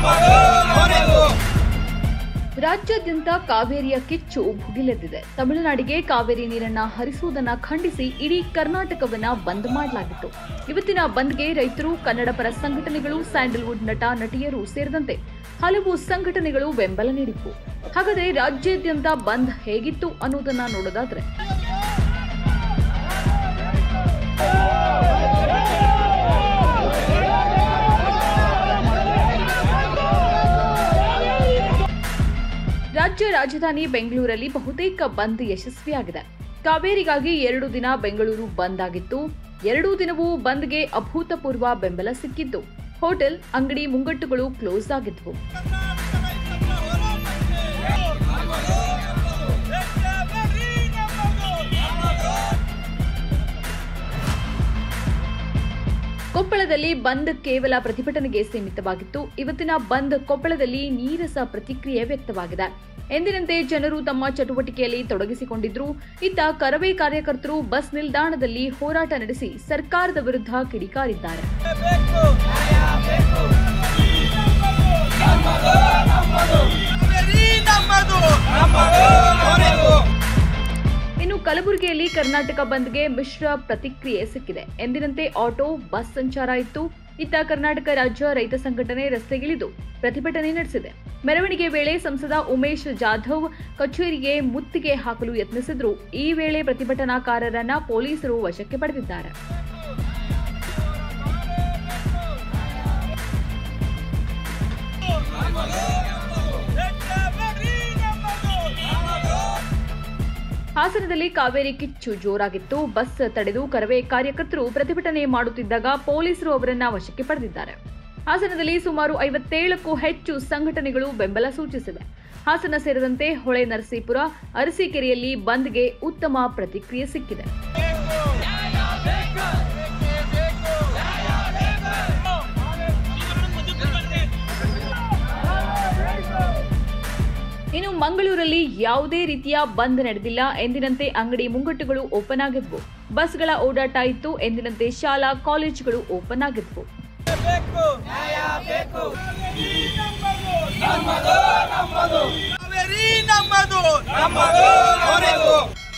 ರಾಜ್ಯಾದ್ಯಂತ ಕಾವೇರಿಯ ಕಿಚ್ಚು ಭುಗಿಲೆದ್ದಿದೆ ತಮಿಳುನಾಡಿಗೆ ಕಾವೇರಿ ನೀರನ್ನ ಹರಿಸುವುದನ್ನ ಖಂಡಿಸಿ ಇಡೀ ಕರ್ನಾಟಕವನ್ನ ಬಂದ್ ಮಾಡಲಾಗಿತ್ತು ಇವತ್ತಿನ ಬಂದ್ಗೆ ರೈತರು ಕನ್ನಡ ಪರ ಸಂಘಟನೆಗಳು ಸ್ಯಾಂಡಲ್ವುಡ್ ನಟ ನಟಿಯರು ಸೇರಿದಂತೆ ಹಲವು ಸಂಘಟನೆಗಳು ಬೆಂಬಲ ನೀಡಿದ್ವು ಹಾಗಾದ್ರೆ ರಾಜ್ಯಾದ್ಯಂತ ಬಂದ್ ಹೇಗಿತ್ತು ಅನ್ನೋದನ್ನ ನೋಡೋದಾದ್ರೆ ರಾಜ್ಯ ರಾಜಧಾನಿ ಬೆಂಗಳೂರಲ್ಲಿ ಬಹುತೇಕ ಬಂದ್ ಯಶಸ್ವಿಯಾಗಿದೆ ಕಾವೇರಿಗಾಗಿ ಎರಡು ದಿನ ಬೆಂಗಳೂರು ಬಂದ್ ಆಗಿತ್ತು ಎರಡೂ ದಿನವೂ ಬಂದ್ಗೆ ಅಭೂತಪೂರ್ವ ಬೆಂಬಲ ಸಿಕ್ಕಿದ್ದು ಹೋಟೆಲ್ ಅಂಗಡಿ ಮುಂಗಟ್ಟುಗಳು ಕ್ಲೋಸ್ ಆಗಿದ್ವು ಕೊಪ್ಪಳದಲ್ಲಿ ಬಂದ್ ಕೇವಲ ಪ್ರತಿಭಟನೆಗೆ ಸೀಮಿತವಾಗಿತ್ತು ಇವತ್ತಿನ ಬಂದ್ ಕೊಪ್ಪಳದಲ್ಲಿ ನೀರಸ ಪ್ರತಿಕ್ರಿಯೆ ವ್ಯಕ್ತವಾಗಿದೆ ಎಂದಿನಂತೆ ಜನರು ತಮ್ಮ ಚಟುವಟಿಕೆಯಲ್ಲಿ ತೊಡಗಿಸಿಕೊಂಡಿದ್ರು ಇತ್ತ ಕರವೇ ಕಾರ್ಯಕರ್ತರು ಬಸ್ ನಿಲ್ದಾಣದಲ್ಲಿ ಹೋರಾಟ ನಡೆಸಿ ಸರ್ಕಾರದ ವಿರುದ್ಧ ಕಿಡಿಕಾರಿದ್ದಾರೆ ಇನ್ನು ಕಲಬುರಗಿಯಲ್ಲಿ ಕರ್ನಾಟಕ ಬಂದ್ಗೆ ಮಿಶ್ರ ಪ್ರತಿಕ್ರಿಯೆ ಸಿಕ್ಕಿದೆ ಎಂದಿನಂತೆ ಆಟೋ ಬಸ್ ಸಂಚಾರ ಇತ್ತು ಇತ್ತ ಕರ್ನಾಟಕ ರಾಜ್ಯ ರೈತ ಸಂಘಟನೆ ರಸ್ತೆಗಿಳಿದು ಪ್ರತಿಭಟನೆ ನಡೆಸಿದೆ ಮೆರವಣಿಗೆ ವೇಳೆ ಸಂಸದ ಉಮೇಶ್ ಜಾಧವ್ ಕಚೇರಿಗೆ ಮುತ್ತಿಗೆ ಹಾಕಲು ಯತ್ನಿಸಿದ್ರು ಈ ವೇಳೆ ಪ್ರತಿಭಟನಾಕಾರರನ್ನ ಪೊಲೀಸರು ವಶಕ್ಕೆ ಪಡೆದಿದ್ದಾರೆ ಹಾಸನದಲ್ಲಿ ಕಾವೇರಿ ಕಿಚ್ಚು ಜೋರಾಗಿತ್ತು ಬಸ್ ತಡೆದು ಕರವೇ ಕಾರ್ಯಕರ್ತರು ಪ್ರತಿಭಟನೆ ಮಾಡುತ್ತಿದ್ದಾಗ ಪೊಲೀಸರು ಅವರನ್ನ ವಶಕ್ಕೆ ಪಡೆದಿದ್ದಾರೆ ಹಾಸನದಲ್ಲಿ ಸುಮಾರು ಐವತ್ತೇಳಕ್ಕೂ ಹೆಚ್ಚು ಸಂಘಟನೆಗಳು ಬೆಂಬಲ ಸೂಚಿಸಿವೆ ಹಾಸನ ಸೇರಿದಂತೆ ಹೊಳೆ ನರಸೀಪುರ ಅರಸೀಕೆರೆಯಲ್ಲಿ ಬಂದ್ಗೆ ಉತ್ತಮ ಪ್ರತಿಕ್ರಿಯೆ ಸಿಕ್ಕಿದೆ ಇನ್ನು ಮಂಗಳೂರಲ್ಲಿ ಯಾವುದೇ ರೀತಿಯ ಬಂದ್ ನಡೆದಿಲ್ಲ ಎಂದಿನಂತೆ ಅಂಗಡಿ ಮುಂಗಟ್ಟುಗಳು ಓಪನ್ ಆಗಿದ್ವು ಬಸ್ಗಳ ಓಡಾಟ ಇತ್ತು ಎಂದಿನಂತೆ ಶಾಲಾ ಕಾಲೇಜುಗಳು ಓಪನ್ ಆಗಿದ್ವು ಕಾವೇರಿ ನಮ್ಮದು ನಮ್ಮದು